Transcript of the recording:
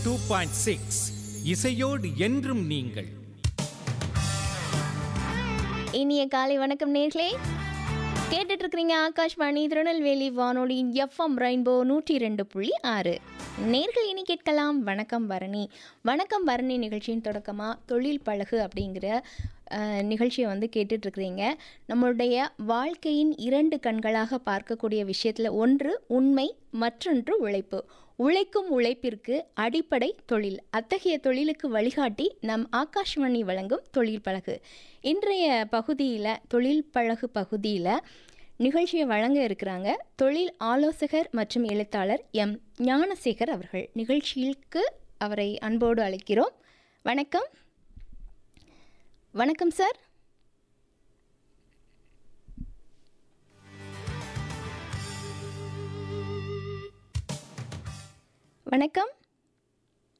two point six இசையோடு என்றும் நீங்கள் இனிய காலை வணக்கம் நேர்களே கேட்டுட்டு இருக்கிறீங்க ஆகாஷ்வாணி திருநெல்வேலி வானொலியின் எஃப்எம் ரெயின்போ நூற்றி ரெண்டு புள்ளி ஆறு நேர்கள் இனி கேட்கலாம் வணக்கம் பரணி வணக்கம் பரணி நிகழ்ச்சியின் தொடக்கமாக தொழில் பழகு அப்படிங்கிற அஹ், நிகழ்ச்சியை வந்து கேட்டுட்ருக்கிறீங்க நம்மளுடைய வாழ்க்கையின் இரண்டு கண்களாக பார்க்கக்கூடிய விஷயத்தில் ஒன்று உண்மை மற்றொன்று உழைப்பு உழைக்கும் உழைப்பிற்கு அடிப்படை தொழில் அத்தகைய தொழிலுக்கு வழிகாட்டி நம் ஆகாஷ்வாணி வழங்கும் தொழில் பழகு இன்றைய பகுதியில் தொழில் பழகு பகுதியில் நிகழ்ச்சியை வழங்க இருக்கிறாங்க தொழில் ஆலோசகர் மற்றும் எழுத்தாளர் எம் ஞானசேகர் அவர்கள் நிகழ்ச்சிக்கு அவரை அன்போடு அழைக்கிறோம் வணக்கம் வணக்கம் சார் வணக்கம்